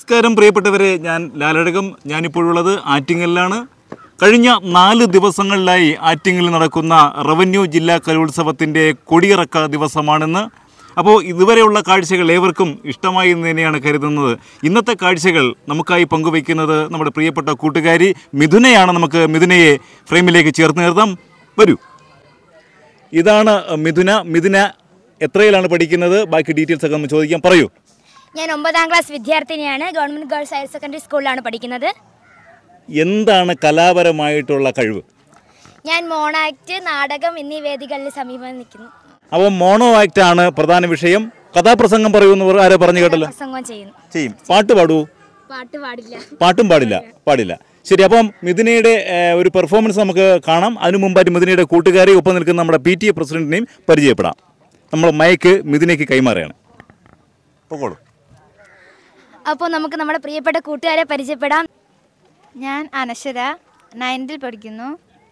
നമസ്കാരം പ്രിയപ്പെട്ടവരെ ഞാൻ ലാലഴകം ഞാനിപ്പോഴുള്ളത് ആറ്റിങ്ങലിലാണ് കഴിഞ്ഞ നാല് ദിവസങ്ങളിലായി ആറ്റിങ്ങലിൽ നടക്കുന്ന റവന്യൂ ജില്ലാ കലോത്സവത്തിൻ്റെ കൊടിയിറക്ക ദിവസമാണെന്ന് അപ്പോൾ ഇതുവരെയുള്ള കാഴ്ചകൾ ഏവർക്കും ഇഷ്ടമായി എന്ന് തന്നെയാണ് കരുതുന്നത് ഇന്നത്തെ കാഴ്ചകൾ നമുക്കായി പങ്കുവയ്ക്കുന്നത് നമ്മുടെ പ്രിയപ്പെട്ട കൂട്ടുകാരി മിഥുനയാണ് നമുക്ക് മിഥുനയെ ഫ്രെയിമിലേക്ക് ചേർത്ത് നിർത്താം വരൂ ഇതാണ് മിഥുന മിഥുന എത്രയിലാണ് പഠിക്കുന്നത് ബാക്കി ഡീറ്റെയിൽസ് ഒക്കെ ഒന്ന് ചോദിക്കാം പറയൂ ഞാൻ ഒമ്പതാം ക്ലാസ് വിദ്യാർത്ഥിനിയാണ് ഗവൺമെൻറ് ഗേൾസ് ഹയർ സെക്കൻഡറി സ്കൂളിലാണ് പഠിക്കുന്നത് എന്താണ് കലാപരമായിട്ടുള്ള കഴിവ് ഞാൻ മോണാക്ട് നാടകം എന്നീ വേദികളിൽ സമീപം നിൽക്കുന്നു അപ്പോൾ മോണോ ആക്ട് ആണ് പ്രധാന വിഷയം കഥാപ്രസംഗം പറയുമെന്ന് പറ- ആരോ പറഞ്ഞു കേട്ടല്ലോ പ്രസംഗം ചെയ്യുന്നു ചെയ്യും പാട്ട് പാടൂ പാട്ട് പാടില്ല പാട്ടും പാടില്ല പാടില്ല ശരി അപ്പം മിഥുനയുടെ ഏഹ്, ഒരു പെർഫോമൻസ് നമുക്ക് കാണാം അതിനു മുമ്പായിട്ട് മിഥുനയുടെ കൂട്ടുകാരെ ഒപ്പം നിൽക്കുന്ന നമ്മുടെ പി ടി എ പ്രസിഡന്റിനെയും പരിചയപ്പെടാം നമ്മൾ മയക്ക് മിഥുനയ്ക്ക് കൈമാറുകയാണ് പൊക്കോളൂ അപ്പോൾ നമുക്ക് നമ്മുടെ പ്രിയപ്പെട്ട കൂട്ടുകാരെ പരിചയപ്പെടാം ഞാൻ അനശ്വര നയൻത്തിൽ പഠിക്കുന്നു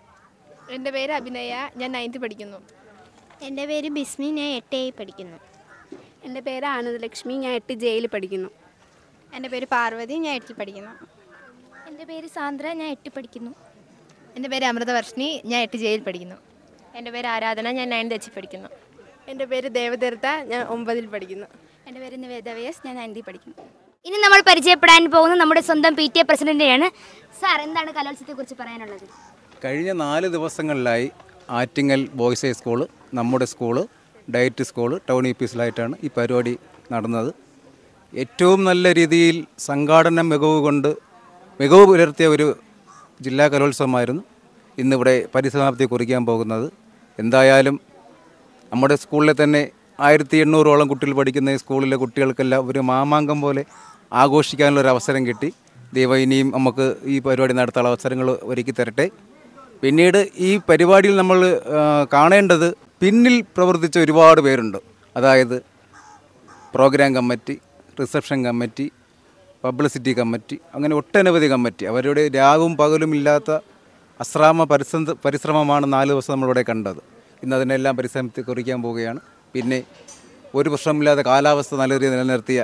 എൻ്റെ പേര് അഭിനയ ഞാൻ നയൻത്ത് പഠിക്കുന്നു എൻ്റെ പേര് ബിസ്മി ഞാൻ എട്ടായി പഠിക്കുന്നു എൻ്റെ പേര് ആനന്ദലക്ഷ്മി ഞാൻ എട്ട് ജയിൽ പഠിക്കുന്നു എൻ്റെ പേര് പാർവതി ഞാൻ എട്ടിൽ പഠിക്കുന്നു എൻ്റെ പേര് സാന്ദ്ര ഞാൻ എട്ടി പഠിക്കുന്നു എൻ്റെ പേര് അമൃതവർഷിണി ഞാൻ എട്ട് ജയിൽ പഠിക്കുന്നു എൻ്റെ പേര് ആരാധന ഞാൻ നയൻ തെച്ചി പഠിക്കുന്നു എൻ്റെ പേര് ദേവതീർത്ഥ ഞാൻ ഒമ്പതിൽ പഠിക്കുന്നു എൻ്റെ പേര് നിവേദ വയസ് ഞാൻ നയൻത്തിൽ പഠിക്കുന്നു ഇനി നമ്മൾ പരിചയപ്പെടാൻ പോകുന്നത് നമ്മുടെ സ്വന്തം പി ടി എ പ്രസിഡന്റിനെയാണ് സാർ എന്താണ് കലോത്സവത്തെക്കുറിച്ച് പറയാനുള്ളത് കഴിഞ്ഞ നാല് ദിവസങ്ങളിലായി ആറ്റിങ്ങൽ ബോയ്സ് ഹൈ സ്കൂള് നമ്മുടെ school DIET school town E P എസിലായിട്ടാണ് ഈ പരിപാടി നടന്നത് ഏറ്റവും നല്ല രീതിയിൽ സംഘാടന മികവ് കൊണ്ട് മികവ് പുലർത്തിയ ഒരു ജില്ലാ കലോത്സവമായിരുന്നു ഇന്നിവിടെ പരിസമാപ്തി കുറിക്കാൻ പോകുന്നത് എന്തായാലും നമ്മുടെ സ്കൂളിലെ തന്നെ ആയിരത്തി എണ്ണൂറോളം കുട്ടികൾ പഠിക്കുന്ന ഈ സ്കൂളിലെ കുട്ടികൾക്കെല്ലാം ഒരു മാമാങ്കം പോലെ ആഘോഷിക്കാനുള്ള ഒരു അവസരം കിട്ടി ദൈവം ഇനിയും നമുക്ക് ഈ പരിപാടി നടത്താനുള്ള അവസരങ്ങൾ ഒരുക്കി തരട്ടെ പിന്നീട് ഈ പരിപാടിയിൽ നമ്മൾ ആ, കാണേണ്ടത് പിന്നിൽ പ്രവർത്തിച്ച ഒരുപാട് പേരുണ്ട് അതായത് programme committee reception committee publicity committee അങ്ങനെ ഒട്ടനവധി കമ്മിറ്റി അവരുടെ രാവും പകലും ഇല്ലാത്ത അശ്രാമ പരിശ്രമ പരിശ്രമമാണ് നാല് ദിവസം നമ്മളിവിടെ കണ്ടത് ഇന്ന് അതിനെല്ലാം പരിശ്രമത്തിൽ കുറിക്കാൻ പോവുകയാണ് പിന്നെ ഒരു പ്രശ്നമില്ലാതെ കാലാവസ്ഥ നല്ല രീതിയിൽ നിലനിർത്തിയ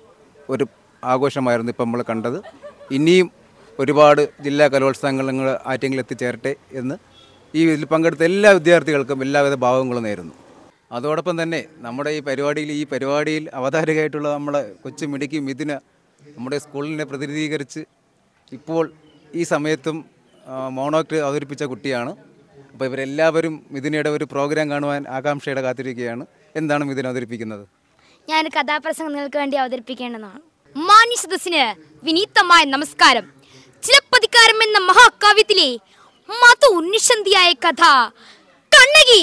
ഒരു ആഘോഷമായിരുന്നു ഇപ്പം നമ്മൾ കണ്ടത് ഇനിയും ഒരുപാട് ജില്ലാ കലോത്സവങ്ങൾ നിങ്ങൾ ആറ്റെങ്കിലും എത്തിച്ചേരട്ടെ എന്ന് ഈ ഇതിൽ പങ്കെടുത്ത എല്ലാ വിദ്യാർത്ഥികൾക്കും എല്ലാവിധ ഭാവങ്ങളും നേരുന്നു അതോടൊപ്പം തന്നെ നമ്മുടെ ഈ പരിപാടിയിൽ ഈ പരിപാടിയിൽ അവതാരകമായിട്ടുള്ള നമ്മളെ കൊച്ചു മിടുക്കി മിഥുന നമ്മുടെ സ്കൂളിനെ പ്രതിനിധീകരിച്ച് ഇപ്പോൾ ഈ സമയത്തും മോണോക്ട് അവതരിപ്പിച്ച കുട്ടിയാണ് അപ്പോൾ ഇവരെല്ലാവരും മിഥുനയുടെ ഒരു പ്രോഗ്രാം കാണുവാൻ ആകാംക്ഷയുടെ കാത്തിരിക്കുകയാണ് എന്താണ് മിഥുന അവതരിപ്പിക്കുന്നത് ഞാൻ കഥാപ്രസംഗം നിങ്ങൾക്ക് വേണ്ടി അവതരിപ്പിക്കേണ്ടതാണ് മാന്യ സദസ്സിന് വിനീതമായ നമസ്കാരം ചിലപ്പതിക്കാരം എന്ന മഹാകാവ്യത്തിലെ മത ഉന്നിശന്തിയായ കഥ കണ്ണകി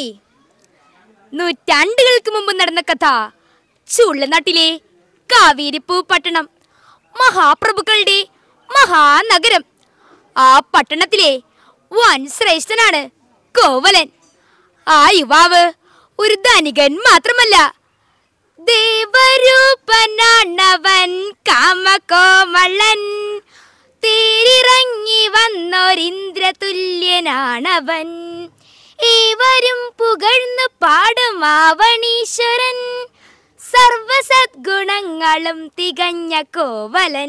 നൂറ്റാണ്ടുകൾക്ക് മുമ്പ് നടന്ന കഥ ചുള്ളനാട്ടിലെ കാവേരിപ്പൂ പട്ടണം മഹാപ്രഭുക്കളുടെ മഹാനഗരം ആ പട്ടണത്തിലെ വൻ ശ്രേഷ്ഠനാണ് കോവലൻ ആ യുവാവ് ഒരു ധനികൻ മാത്രമല്ല ദേവരൂപനാണവൻ കാമകോമളൻ തേരിറങ്ങി വന്നൊരിന്ദ്രതുല്യനാണവൻ ഏവരും പുകഴ്ന്നു പാടും ആവണീശ്വരൻ സർവസദ്ഗുണങ്ങളും തികഞ്ഞ കോവലൻ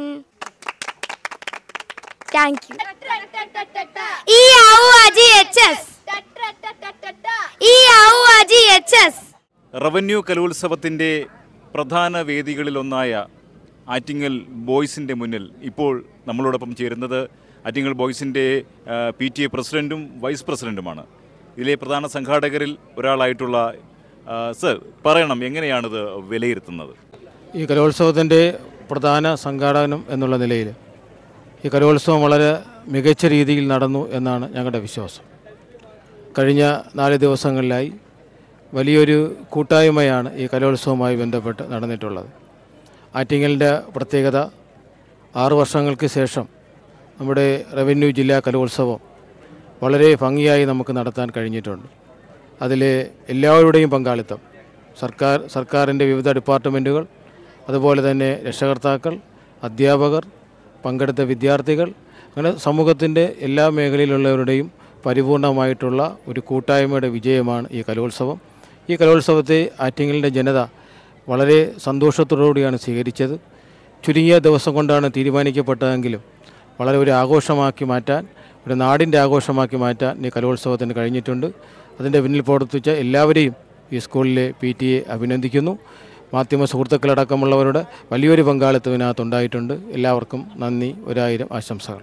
താങ്ക് യു ഈ ആവു അജി എച്ച് എസ് ഈ ആവു അജി എച്ച് എസ് റവന്യൂ കലോത്സവത്തിൻ്റെ പ്രധാന വേദികളിലൊന്നായ ആറ്റിങ്ങൽ ബോയ്സിൻ്റെ മുന്നിൽ ഇപ്പോൾ നമ്മളോടൊപ്പം ചേരുന്നത് ആറ്റിങ്ങൽ ബോയ്സിൻ്റെ പി ടി എ പ്രസിഡൻറ്റും വൈസ് പ്രസിഡൻറ്റുമാണ് ഇതിലെ പ്രധാന സംഘാടകരിൽ ഒരാളായിട്ടുള്ള ആ, സർ പറയണം എങ്ങനെയാണിത് വിലയിരുത്തുന്നത് ഈ കലോത്സവത്തിൻ്റെ പ്രധാന സംഘാടനം എന്നുള്ള നിലയിൽ ഈ കലോത്സവം വളരെ മികച്ച രീതിയിൽ നടന്നു എന്നാണ് ഞങ്ങളുടെ വിശ്വാസം കഴിഞ്ഞ നാല് ദിവസങ്ങളിലായി വലിയൊരു കൂട്ടായ്മയാണ് ഈ കലോത്സവവുമായി ബന്ധപ്പെട്ട് നടന്നിട്ടുള്ളത് ആറ്റിങ്ങലിൻ്റെ പ്രത്യേകത ആറു വർഷങ്ങൾക്ക് ശേഷം നമ്മുടെ റവന്യൂ ജില്ലാ കലോത്സവം വളരെ ഭംഗിയായി നമുക്ക് നടത്താൻ കഴിഞ്ഞിട്ടുണ്ട് അതിൽ എല്ലാവരുടെയും പങ്കാളിത്തം സർക്കാർ സർക്കാരിൻ്റെ വിവിധ ഡിപ്പാർട്ട്മെൻറ്റുകൾ അതുപോലെ തന്നെ രക്ഷകർത്താക്കൾ അധ്യാപകർ പങ്കെടുത്ത വിദ്യാർത്ഥികൾ അങ്ങനെ സമൂഹത്തിൻ്റെ എല്ലാ മേഖലയിലുള്ളവരുടെയും പരിപൂർണമായിട്ടുള്ള ഒരു കൂട്ടായ്മയുടെ വിജയമാണ് ഈ കലോത്സവം ഈ കലോത്സവത്തെ ആറ്റിങ്ങലിൻ്റെ ജനത വളരെ സന്തോഷത്തോടുകൂടിയാണ് സ്വീകരിച്ചത് ചുരുങ്ങിയ ദിവസം കൊണ്ടാണ് തീരുമാനിക്കപ്പെട്ടതെങ്കിലും വളരെ ഒരു ആഘോഷമാക്കി മാറ്റാൻ ഒരു നാടിൻ്റെ ആഘോഷമാക്കി മാറ്റാൻ ഈ കലോത്സവത്തിന് കഴിഞ്ഞിട്ടുണ്ട് അതിൻ്റെ പിന്നിൽ പ്രവർത്തിച്ച എല്ലാവരെയും ഈ സ്കൂളിലെ പി ടി എ അഭിനന്ദിക്കുന്നു മാധ്യമ സുഹൃത്തുക്കളടക്കമുള്ളവരുടെ വലിയൊരു പങ്കാളിത്തം ഇതിനകത്തുണ്ടായിട്ടുണ്ട് എല്ലാവർക്കും നന്ദി ഒരായിരം ആശംസകൾ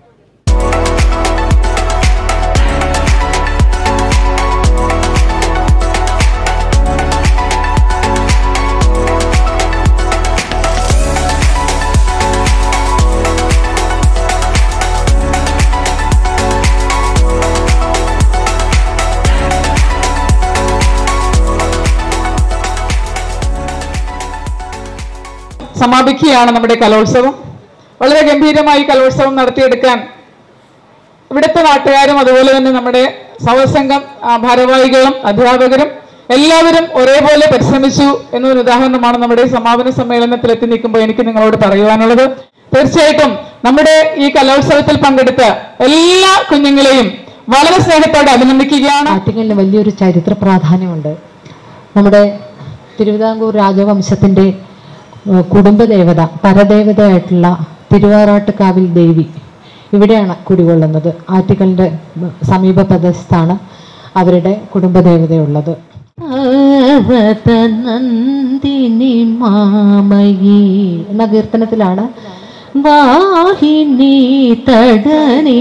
സമാപിക്കുകയാണ് നമ്മുടെ കലോത്സവം വളരെ ഗംഭീരമായി കലോത്സവം നടത്തിയെടുക്കാൻ ഇവിടുത്തെ നാട്ടുകാരും അതുപോലെ തന്നെ നമ്മുടെ സൗരസംഘം ആ, ഭാരവാഹികളും അധ്യാപകരും എല്ലാവരും ഒരേപോലെ പരിശ്രമിച്ചു എന്നൊരു ഉദാഹരണമാണ് നമ്മുടെ ഈ സമാപന സമ്മേളനത്തിൽ എത്തി നിൽക്കുമ്പോൾ എനിക്ക് നിങ്ങളോട് പറയുവാനുള്ളത് തീർച്ചയായിട്ടും നമ്മുടെ ഈ കലോത്സവത്തിൽ പങ്കെടുത്ത എല്ലാ കുഞ്ഞുങ്ങളെയും വളരെ സ്നേഹത്തോടെ അഭിനന്ദിക്കുകയാണ് ആറ്റിങ്ങലിന് വലിയൊരു ചരിത്ര പ്രാധാന്യമുണ്ട് നമ്മുടെ തിരുവിതാംകൂർ രാജവംശത്തിൻ്റെ ഏഹ്, കുടുംബദേവത പരദേവതയായിട്ടുള്ള തിരുവാറാട്ടുകാവിൽ ദേവി ഇവിടെയാണ് കുടികൊള്ളുന്നത് ആറ്റുകളിൻ്റെ സമീപ പ്രദേശത്താണ് അവരുടെ കുടുംബദേവതയുള്ളത് നന്ദിനി മാമയി എന്ന കീർത്തനത്തിലാണ് വാഹിനി തടനി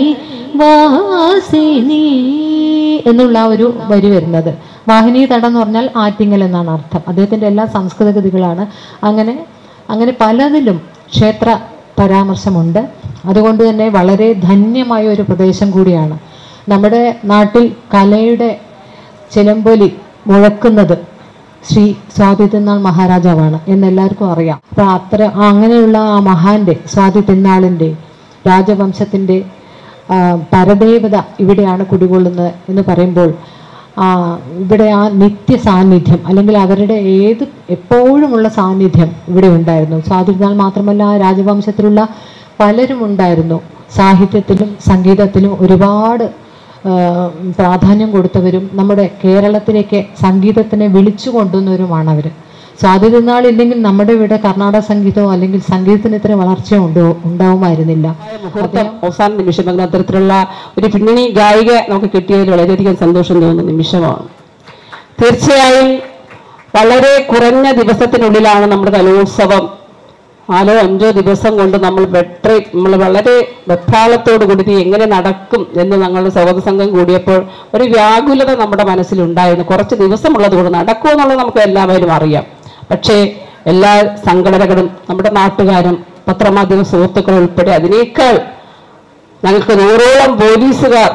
വാസിനി എന്നുള്ള ആ ഒരു വരി വരുന്നത് വാഹിനി തടം എന്ന് പറഞ്ഞാൽ ആറ്റിങ്ങൽ എന്നാണ് അർത്ഥം അദ്ദേഹത്തിൻ്റെ എല്ലാ സംസ്കൃത കൃതികളാണ് അങ്ങനെ അങ്ങനെ പലതിലും ക്ഷേത്ര പരാമർശമുണ്ട് അതുകൊണ്ട് തന്നെ വളരെ ധന്യമായ ഒരു പ്രദേശം കൂടിയാണ് നമ്മുടെ നാട്ടിൽ കലയുടെ ചിലമ്പൊലി മുഴക്കുന്നത് ശ്രീ സ്വാതി തിരുനാൾ മഹാരാജാവാണ് എന്നെല്ലാവർക്കും അറിയാം അപ്പോൾ അത്ര അങ്ങനെയുള്ള ആ മഹാന്റെ സ്വാതി തിരുനാളിൻ്റെ രാജവംശത്തിൻ്റെ ആ, പരദേവത ഇവിടെയാണ് കുടികൊള്ളുന്നത് എന്ന് പറയുമ്പോൾ ആ, ഇവിടെ ആ നിത്യ സാന്നിധ്യം അല്ലെങ്കിൽ അവരുടെ ഏത് എപ്പോഴുമുള്ള സാന്നിധ്യം ഇവിടെ ഉണ്ടായിരുന്നു സ്വാതി തിരുനാൾ മാത്രമല്ല ആ രാജവംശത്തിലുള്ള പലരും ഉണ്ടായിരുന്നു സാഹിത്യത്തിലും സംഗീതത്തിലും ഒരുപാട് ആ, പ്രാധാന്യം കൊടുത്തവരും നമ്മുടെ കേരളത്തിലേക്ക് സംഗീതത്തിനെ വിളിച്ചു കൊണ്ടുവന്നവരുമാണ് അവർ സ്വാതി തിരുനാൾ ഇല്ലെങ്കിൽ നമ്മുടെ ഇവിടെ കർണാടക സംഗീതമോ അല്ലെങ്കിൽ സംഗീതത്തിന് ഇത്ര വളർച്ച ഉണ്ടോ ഉണ്ടാവുമായിരുന്നില്ല മുഹൂർത്തം അവസാന നിമിഷം അങ്ങനെ അത്തരത്തിലുള്ള ഒരു പിന്നണി ഗായിക നമുക്ക് കിട്ടിയതിൽ വളരെയധികം സന്തോഷം തോന്നുന്ന നിമിഷമാണ് തീർച്ചയായും വളരെ കുറഞ്ഞ ദിവസത്തിനുള്ളിലാണ് നമ്മുടെ കലോത്സവം നാലോ അഞ്ചോ ദിവസം കൊണ്ട് നമ്മൾ വെട്രി നമ്മൾ വളരെ വെപ്രാളത്തോട് കൂടി ഇത് എങ്ങനെ നടക്കും എന്ന് ഞങ്ങളുടെ സഹോദര സംഘം കൂടിയപ്പോൾ ഒരു വ്യാകുലത നമ്മുടെ മനസ്സിലുണ്ടായിരുന്നു കുറച്ച് ദിവസമുള്ളത് കൊണ്ട് നടക്കുമോ എന്നുള്ളത് നമുക്ക് എല്ലാവരും അറിയാം പക്ഷേ എല്ലാ സംഘടനകളും നമ്മുടെ നാട്ടുകാരും പത്രമാധ്യമ സുഹൃത്തുക്കൾ ഉൾപ്പെടെ അതിനേക്കാൾ ഞങ്ങൾക്ക് നൂറോളം പോലീസുകാർ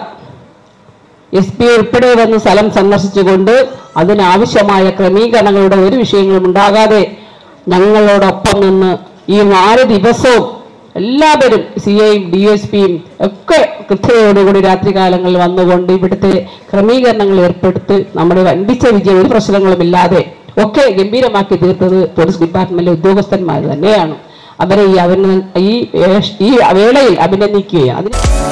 എസ് പി ഉൾപ്പെടെ വന്ന് സ്ഥലം സന്ദർശിച്ചുകൊണ്ട് അതിനാവശ്യമായ ക്രമീകരണങ്ങളുടെ ഒരു വിഷയങ്ങളും ഉണ്ടാകാതെ ഞങ്ങളോടൊപ്പം നിന്ന് ഈ നാല് ദിവസവും എല്ലാവരും സി ഐയും ഡി എസ് പിയും ഒക്കെ കൃത്യതയോടുകൂടി രാത്രികാലങ്ങളിൽ വന്നുകൊണ്ട് ഇവിടുത്തെ ക്രമീകരണങ്ങൾ ഏർപ്പെടുത്തി നമ്മുടെ വൻപിച്ച വിജയം ഒരു പ്രശ്നങ്ങളുമില്ലാതെ ഒക്കെ ഗംഭീരമാക്കി തീർത്തത് പോലീസ് ഡിപ്പാർട്ട്മെന്റിലെ ഉദ്യോഗസ്ഥന്മാർ തന്നെയാണ് അവരെ ഈ അഭിന ഈ വേഷ- ഈ വേളയിൽ അഭിനന്ദിക്കുകയാണ് അതിന്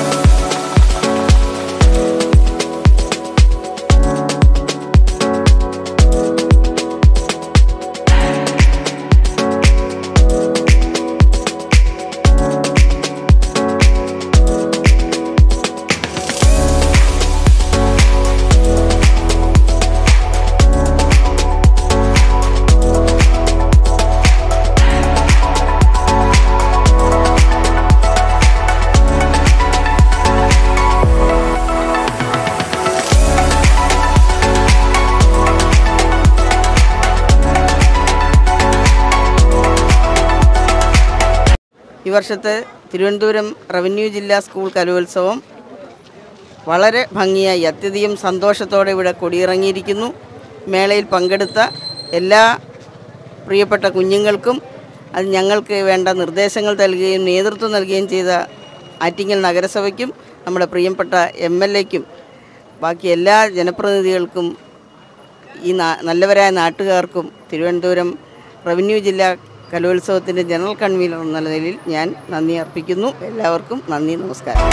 ഈ വർഷത്തെ തിരുവനന്തപുരം റവന്യൂ ജില്ലാ സ്കൂൾ കലോത്സവം വളരെ ഭംഗിയായി അത്യധികം സന്തോഷത്തോടെ ഇവിടെ കൊടിയിറങ്ങിയിരിക്കുന്നു മേളയിൽ പങ്കെടുത്ത എല്ലാ പ്രിയപ്പെട്ട കുഞ്ഞുങ്ങൾക്കും അത് ഞങ്ങൾക്ക് വേണ്ട നിർദ്ദേശങ്ങൾ നൽകുകയും നേതൃത്വം നൽകുകയും ചെയ്ത ആറ്റിങ്ങൽ നഗരസഭയ്ക്കും നമ്മുടെ പ്രിയപ്പെട്ട എം എൽ എക്കും ബാക്കി എല്ലാ ജനപ്രതിനിധികൾക്കും ഈ നാ- നല്ലവരായ നാട്ടുകാർക്കും തിരുവനന്തപുരം റവന്യൂ ജില്ലാ കലോത്സവത്തിൻ്റെ ജനറൽ കൺവീനർ എന്ന നിലയിൽ ഞാൻ നന്ദി അർപ്പിക്കുന്നു എല്ലാവർക്കും നന്ദി നമസ്കാരം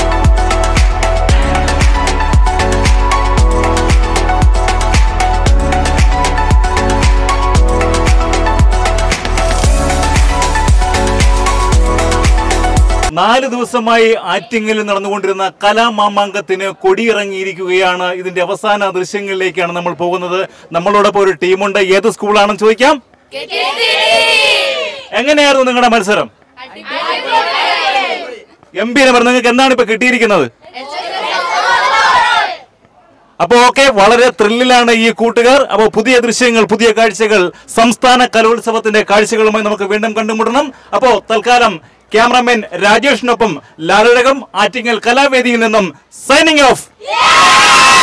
നാല് ദിവസമായി ആറ്റിങ്ങലിൽ നടന്നുകൊണ്ടിരുന്ന കലാമാമാങ്കത്തിന് കൊടിയിറങ്ങിയിരിക്കുകയാണ് ഇതിന്റെ അവസാന ദൃശ്യങ്ങളിലേക്കാണ് നമ്മൾ പോകുന്നത് നമ്മളോടൊപ്പം ഒരു ടീമുണ്ട് ഏത് സ്കൂളാണെന്ന് ചോദിക്കാം എങ്ങനെയായിരുന്നു നിങ്ങളുടെ മത്സരം ഗംഭീരം നിങ്ങൾക്ക് എന്താണ് ഇപ്പൊ കിട്ടിയിരിക്കുന്നത് അപ്പോ ഓക്കെ വളരെ ത്രില്ലിലാണ് ഈ കൂട്ടുകാർ അപ്പോൾ പുതിയ ദൃശ്യങ്ങൾ പുതിയ കാഴ്ചകൾ സംസ്ഥാന കലോത്സവത്തിന്റെ കാഴ്ചകളുമായി നമുക്ക് വീണ്ടും കണ്ടുമുട്ടണം അപ്പോ തൽക്കാലം ക്യാമറമാൻ രാജേഷിനൊപ്പം ലാലഴകം ആറ്റിങ്ങൽ കലാവേദിയിൽ നിന്നും സൈനിങ് ഓഫ്